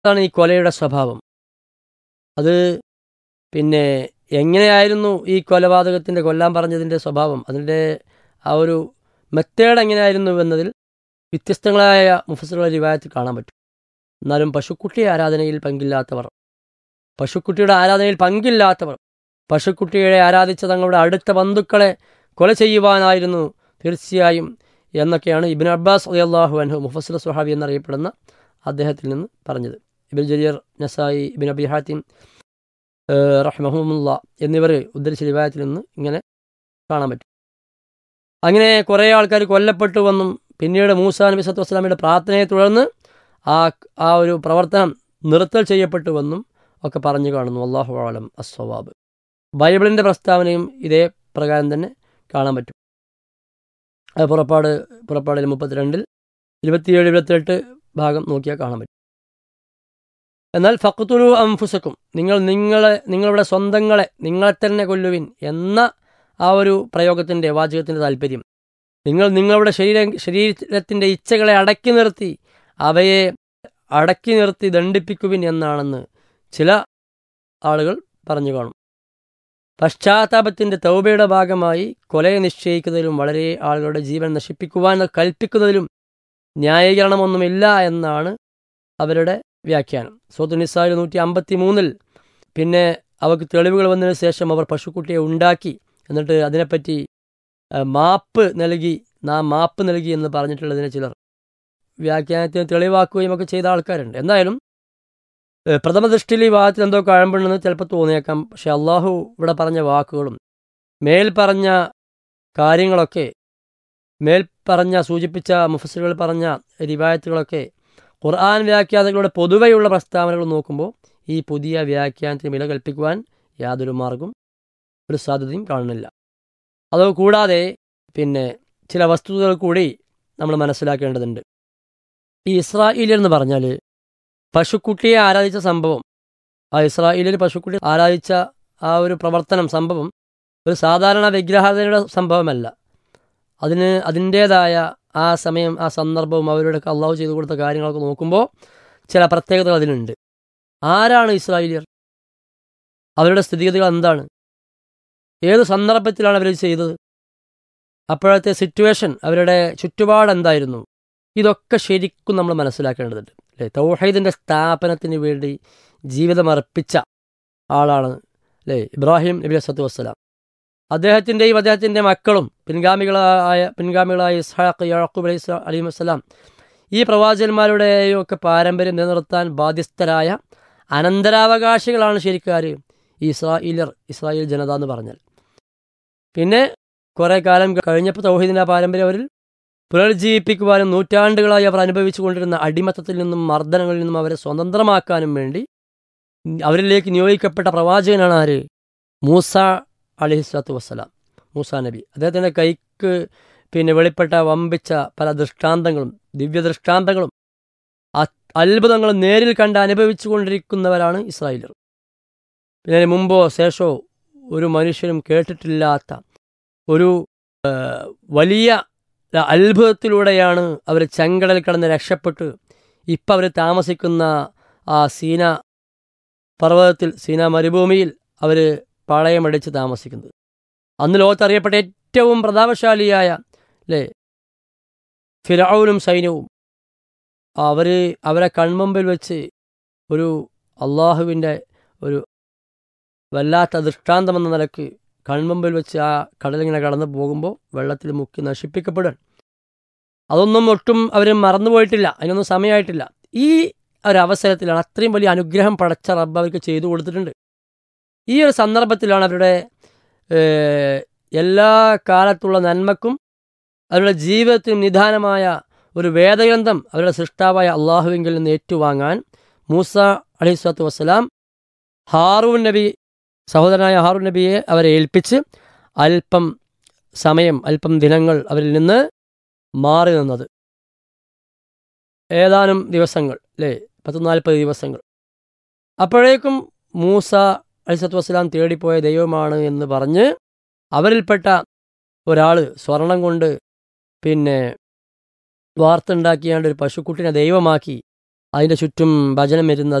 അതാണ് ഈ കൊലയുടെ സ്വഭാവം അത് പിന്നെ എങ്ങനെയായിരുന്നു ഈ കൊലപാതകത്തിൻ്റെ കൊല്ലാൻ പറഞ്ഞതിൻ്റെ സ്വഭാവം അതിൻ്റെ ആ ഒരു മെത്തേഡ് എങ്ങനെയായിരുന്നു എന്നതിൽ വ്യത്യസ്തങ്ങളായ മുഫസറുകളെ റിവായത്തിൽ കാണാൻ പറ്റും എന്നാലും പശുക്കുട്ടി ആരാധനയിൽ പങ്കില്ലാത്തവർ പശുക്കുട്ടിയുടെ ആരാധനയിൽ പങ്കില്ലാത്തവർ പശുക്കുട്ടിയെ ആരാധിച്ച തങ്ങളുടെ അടുത്ത ബന്ധുക്കളെ കൊല ചെയ്യുവാനായിരുന്നു തീർച്ചയായും എന്നൊക്കെയാണ് ഇബിൻ അബ്ബാസ് അലിയല്ലാഹു അൻഹു മുഫസർ സുഹാബി എന്നറിയപ്പെടുന്ന അദ്ദേഹത്തിൽ നിന്ന് പറഞ്ഞത് ഇബിൻ ജരീർ നസായി ഇബിൻ അബി ഹാത്തിം റഹ്മഹമുല്ല എന്നിവർ ഉദ്ധരിച്ച റിവായത്തിൽ നിന്ന് ഇങ്ങനെ കാണാൻ പറ്റും അങ്ങനെ കുറേ ആൾക്കാർ കൊല്ലപ്പെട്ടുവെന്നും പിന്നീട് മൂസാ നബി സത്തു വസ്സലാമിയുടെ പ്രാർത്ഥനയെ തുടർന്ന് ആ ആ ഒരു പ്രവർത്തനം നിർത്തൽ ചെയ്യപ്പെട്ടുവെന്നും ഒക്കെ പറഞ്ഞു കാണുന്നു അള്ളാഹു ആലം അസ്വവാബ് ബൈബിളിൻ്റെ പ്രസ്താവനയും ഇതേ പ്രകാരം തന്നെ കാണാൻ പറ്റും അത് പുറപ്പാട് പുറപ്പാടിൽ മുപ്പത്തിരണ്ടിൽ ഇരുപത്തിയേഴ് ഇരുപത്തിയെട്ട് ഭാഗം നോക്കിയാൽ കാണാൻ പറ്റും എന്നാൽ ഫക്തുലു അംഫുസക്കും നിങ്ങൾ നിങ്ങളെ നിങ്ങളുടെ സ്വന്തങ്ങളെ നിങ്ങളെ തന്നെ കൊല്ലുവിൻ എന്ന ആ ഒരു പ്രയോഗത്തിൻ്റെ വാചകത്തിൻ്റെ താല്പര്യം നിങ്ങൾ നിങ്ങളുടെ ശരീര ശരീരത്തിൻ്റെ ഇച്ഛകളെ അടക്കി നിർത്തി അവയെ അടക്കി നിർത്തി ദണ്ഡിപ്പിക്കുവിൻ എന്നാണെന്ന് ചില ആളുകൾ പറഞ്ഞു കാണും പശ്ചാത്താപത്തിൻ്റെ തൗബയുടെ ഭാഗമായി കൊലയെ നിശ്ചയിക്കുന്നതിലും വളരെ ആളുകളുടെ ജീവൻ നശിപ്പിക്കുവാൻ കൽപ്പിക്കുന്നതിലും ന്യായീകരണമൊന്നുമില്ല എന്നാണ് അവരുടെ വ്യാഖ്യാനം സോത്തു നിസായിൽ നൂറ്റി അമ്പത്തി മൂന്നിൽ പിന്നെ അവർക്ക് തെളിവുകൾ വന്നതിന് ശേഷം അവർ പശുക്കുട്ടിയെ ഉണ്ടാക്കി എന്നിട്ട് അതിനെപ്പറ്റി മാപ്പ് നൽകി നാം മാപ്പ് നൽകി എന്ന് പറഞ്ഞിട്ടുള്ളതിനെ ചിലർ വ്യാഖ്യാനത്തിന് തെളിവാക്കുകയും ഒക്കെ ചെയ്ത ആൾക്കാരുണ്ട് എന്തായാലും പ്രഥമ ദൃഷ്ടിയിൽ ഈ വാദത്തിൽ എന്തോ കഴമ്പുണ്ടെന്ന് ചിലപ്പോൾ തോന്നിയേക്കാം പക്ഷെ അള്ളാഹു ഇവിടെ പറഞ്ഞ വാക്കുകളും മേൽ പറഞ്ഞ കാര്യങ്ങളൊക്കെ മേൽ പറഞ്ഞ സൂചിപ്പിച്ച മുഫസറുകൾ പറഞ്ഞ റിവായത്തുകളൊക്കെ ഖുർആൻ വ്യാഖ്യാതകളുടെ പൊതുവെയുള്ള പ്രസ്താവനകൾ നോക്കുമ്പോൾ ഈ പുതിയ വ്യാഖ്യാനത്തിന് വില കൽപ്പിക്കുവാൻ യാതൊരു മാർഗം ഒരു സാധ്യതയും കാണുന്നില്ല അതുകൂടാതെ പിന്നെ ചില വസ്തുതകൾ കൂടി നമ്മൾ മനസ്സിലാക്കേണ്ടതുണ്ട് ഈ ഇസ്രായേലിയർ എന്ന് പറഞ്ഞാൽ പശുക്കുട്ടിയെ ആരാധിച്ച സംഭവം ആ ഇസ്രായേലിൽ പശുക്കുട്ടി ആരാധിച്ച ആ ഒരു പ്രവർത്തനം സംഭവം ഒരു സാധാരണ വിഗ്രഹാരാധനയുടെ സംഭവമല്ല അതിന് അതിൻ്റേതായ ആ സമയം ആ സന്ദർഭവും അവരുടെ അള്ളാഹു ചെയ്തു കൊടുത്ത കാര്യങ്ങളൊക്കെ നോക്കുമ്പോൾ ചില പ്രത്യേകതകൾ അതിനുണ്ട് ആരാണ് ഇസ്രായേലിയർ അവരുടെ സ്ഥിതിഗതികൾ എന്താണ് ഏത് സന്ദർഭത്തിലാണ് അവർ ചെയ്തത് അപ്പോഴത്തെ സിറ്റുവേഷൻ അവരുടെ ചുറ്റുപാട് എന്തായിരുന്നു ഇതൊക്കെ ശരിക്കും നമ്മൾ മനസ്സിലാക്കേണ്ടതുണ്ട് അല്ലേ തൗഹീദിൻ്റെ സ്ഥാപനത്തിന് വേണ്ടി ജീവിതം അർപ്പിച്ച ആളാണ് അല്ലേ ഇബ്രാഹിം നബി അസത്തു വസ്സലാം അദ്ദേഹത്തിൻ്റെയും അദ്ദേഹത്തിൻ്റെ മക്കളും പിൻഗാമികളായ പിൻഗാമികളായ ഇസ്ഹാഖ് യാക്കൂബ് അലൈഹി അലി വസ്സലാം ഈ പ്രവാചകന്മാരുടെയും ഒക്കെ പാരമ്പര്യം നിലനിർത്താൻ ബാധ്യസ്ഥരായ അനന്തരാവകാശികളാണ് ശരിക്കാർ ഈ ഇസ്രായേലർ ഇസ്രായേൽ ജനത എന്ന് പറഞ്ഞാൽ പിന്നെ കുറേ കാലം കഴിഞ്ഞപ്പോൾ തൗഹീദിൻ്റെ പാരമ്പര്യം അവരിൽ പുനർജീവിപ്പിക്കുവാനും നൂറ്റാണ്ടുകളായി അവർ അനുഭവിച്ചു കൊണ്ടിരുന്ന അടിമത്തത്തിൽ നിന്നും മർദ്ദനങ്ങളിൽ നിന്നും അവരെ സ്വതന്ത്രമാക്കാനും വേണ്ടി അവരിലേക്ക് നിയോഗിക്കപ്പെട്ട പ്രവാചകനാണ് ആര് മൂസ അലഹി സ്വലാത്തു വസ്സലാം മൂസ നബി അദ്ദേഹത്തിൻ്റെ കൈക്ക് പിന്നെ വെളിപ്പെട്ട വമ്പിച്ച പല ദൃഷ്ടാന്തങ്ങളും ദിവ്യ ദൃഷ്ടാന്തങ്ങളും അത്ഭുതങ്ങളും നേരിൽ കണ്ട് അനുഭവിച്ചു കൊണ്ടിരിക്കുന്നവരാണ് ഇസ്രായേലർ പിന്നെ മുമ്പോ ശേഷമോ ഒരു മനുഷ്യനും കേട്ടിട്ടില്ലാത്ത ഒരു വലിയ അത്ഭുതത്തിലൂടെയാണ് അവർ ചെങ്കടൽ കടന്ന് രക്ഷപ്പെട്ട് ഇപ്പം അവർ താമസിക്കുന്ന ആ സീന പർവ്വതത്തിൽ സീന മരുഭൂമിയിൽ അവർ പാളയമടിച്ച് താമസിക്കുന്നത് അന്ന് ലോകത്തറിയപ്പെട്ട ഏറ്റവും പ്രതാപശാലിയായ അല്ലേ ഫിറൌനും സൈന്യവും അവർ അവരെ കൺമുമ്പിൽ വെച്ച് ഒരു അള്ളാഹുവിൻ്റെ ഒരു വല്ലാത്ത ദൃഷ്ടാന്തമെന്ന നിലക്ക് കൺമുമ്പിൽ വെച്ച് ആ കടലിങ്ങനെ കടന്നു പോകുമ്പോൾ വെള്ളത്തിൽ മുക്കി നശിപ്പിക്കപ്പെടുകയാണ് അതൊന്നും ഒട്ടും അവർ മറന്നുപോയിട്ടില്ല അതിനൊന്നും സമയമായിട്ടില്ല ഈ ഒരു അവസരത്തിലാണ് അത്രയും വലിയ അനുഗ്രഹം പടച്ച റബ്ബ് അവർക്ക് ചെയ്തു കൊടുത്തിട്ടുണ്ട് ഈ ഒരു സന്ദർഭത്തിലാണ് അവരുടെ എല്ലാ കാലത്തുള്ള നന്മക്കും അവരുടെ ജീവിതത്തിനും നിദാനമായ ഒരു വേദഗ്രന്ഥം അവരുടെ സൃഷ്ടാവായ അള്ളാഹുവിങ്കിൽ നിന്ന് ഏറ്റുവാങ്ങാൻ മൂസ അലൈഹി സ്വലാത്തു വസ്സലാം ഹാറൂൻ നബി സഹോദരനായ ഹാറൂൻ നബിയെ അവരെ ഏൽപ്പിച്ച് അല്പം സമയം അല്പം ദിനങ്ങൾ അവരിൽ നിന്ന് മാറി നിന്നത് ഏതാനും ദിവസങ്ങൾ അല്ലേ പത്ത് നാൽപ്പത് ദിവസങ്ങൾ അപ്പോഴേക്കും മൂസ അലിസത്ത് വസ്സലാം തേടിപ്പോയ ദൈവമാണ് എന്ന് പറഞ്ഞ് അവരിൽപ്പെട്ട ഒരാൾ സ്വർണം കൊണ്ട് പിന്നെ വാർത്തുണ്ടാക്കിയാണ്ട് ഒരു പശുക്കുട്ടിനെ ദൈവമാക്കി അതിൻ്റെ ചുറ്റും ഭജനം വരുന്നത്